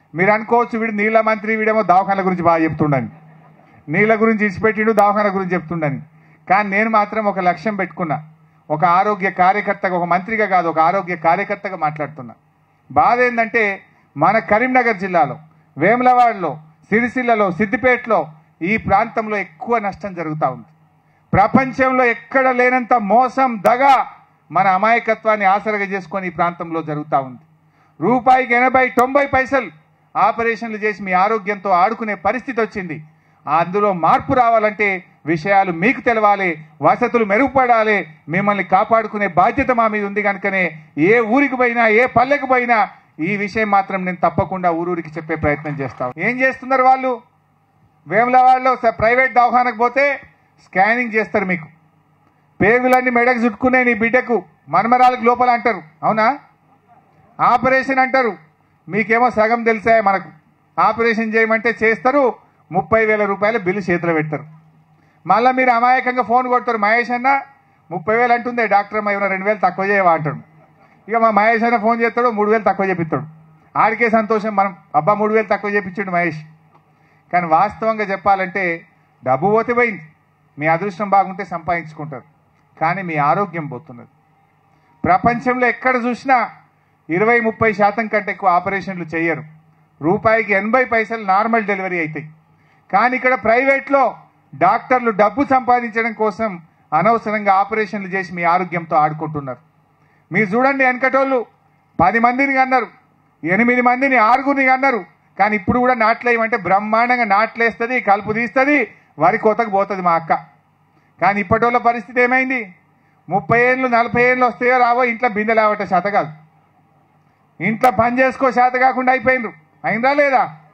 మీరు అనుకోవచ్చు వీడు నీళ్ళ మంత్రి వీడేమో దవాఖాన గురించి బాగా చెప్తుండని నీళ్ళ గురించి ఇచ్చిపెట్టిండు దవాఖాన గురించి చెప్తుండని కానీ నేను మాత్రం ఒక లక్ష్యం పెట్టుకున్నా ఒక ఆరోగ్య కార్యకర్తగా ఒక మంత్రిగా కాదు ఒక ఆరోగ్య కార్యకర్తగా మాట్లాడుతున్నా బాధ ఏంటంటే మన కరీంనగర్ జిల్లాలో వేములవాడలో సిరిసిల్లలో సిద్దిపేటలో ఈ ప్రాంతంలో ఎక్కువ నష్టం జరుగుతూ ఉంది ప్రపంచంలో ఎక్కడ లేనంత మోసం దగ మన అమాయకత్వాన్ని ఆసరగా చేసుకొని ఈ ప్రాంతంలో జరుగుతూ ఉంది రూపాయికి ఎనభై తొంభై పైసలు ఆపరేషన్లు చేసి మీ ఆరోగ్యంతో ఆడుకునే పరిస్థితి వచ్చింది అందులో మార్పు రావాలంటే విషయాలు మీకు తెలవాలి వసతులు మెరుగుపడాలి మిమ్మల్ని కాపాడుకునే బాధ్యత మా మీద ఉంది కనుకనే ఏ ఊరికి పోయినా ఏ పల్లెకు పోయినా ఈ విషయం మాత్రం నేను తప్పకుండా ఊరూరికి చెప్పే ప్రయత్నం చేస్తాను ఏం చేస్తున్నారు వాళ్ళు వేములవాడలో స- ప్రైవేట్ దవాఖానకు పోతే స్కానింగ్ చేస్తారు మీకు పేగులన్నీ మెడకు చుట్టుకునే నీ బిడ్డకు మనమరాలకు లోపల అంటారు అవునా ఆపరేషన్ అంటారు మీకేమో సగం తెలిసా మనకు ఆపరేషన్ చేయమంటే చేస్తారు ముప్పై వేల రూపాయల బిల్లు చేతిలో పెడతారు మళ్ళీ మీరు అమాయకంగా ఫోన్ కొడతారు మహేష్ అన్న ముప్పై వేలు అంటుందే డాక్టర్ అమ్మ ఏమైనా రెండు వేలు తక్కువ చేయవా అంటాడు ఇక మా మహేష్ అన్న ఫోన్ చేస్తాడు మూడు వేలు తక్కువ చేపిస్తాడు ఆడికే సంతోషం మనం అబ్బా మూడు వేలు తక్కువ చేపించాడు మహేష్ కానీ వాస్తవంగా చెప్పాలంటే డబ్బు పోతే పోయింది మీ అదృష్టం బాగుంటే సంపాదించుకుంటారు కానీ మీ ఆరోగ్యం పోతున్నది ప్రపంచంలో ఎక్కడ చూసినా ఇరవై ముప్పై శాతం కంటే ఎక్కువ ఆపరేషన్లు చేయరు రూపాయికి ఎనభై పైసలు నార్మల్ డెలివరీ అవుతాయి కానీ ఇక్కడ ప్రైవేట్లో డాక్టర్లు డబ్బు సంపాదించడం కోసం అనవసరంగా ఆపరేషన్లు చేసి మీ ఆరోగ్యంతో ఆడుకుంటున్నారు మీరు చూడండి వెనకటోళ్ళు పది మందిని అన్నారు ఎనిమిది మందిని ఆరుగురిని అన్నారు కానీ ఇప్పుడు కూడా నాట్లేయమంటే బ్రహ్మాండంగా నాట్లేస్తుంది కలుపు తీస్తుంది వరి కోతకు పోతుంది మా అక్క కానీ ఇప్పటోళ్ళ పరిస్థితి ఏమైంది ముప్పై ఏళ్ళు నలభై ఏళ్ళు వస్తాయో రావో ఇంట్లో బిందె లేవట శాత కాదు ఇంట్లో పని చేసుకో శాత కాకుండా అయిపోయినరు అయిందా లేదా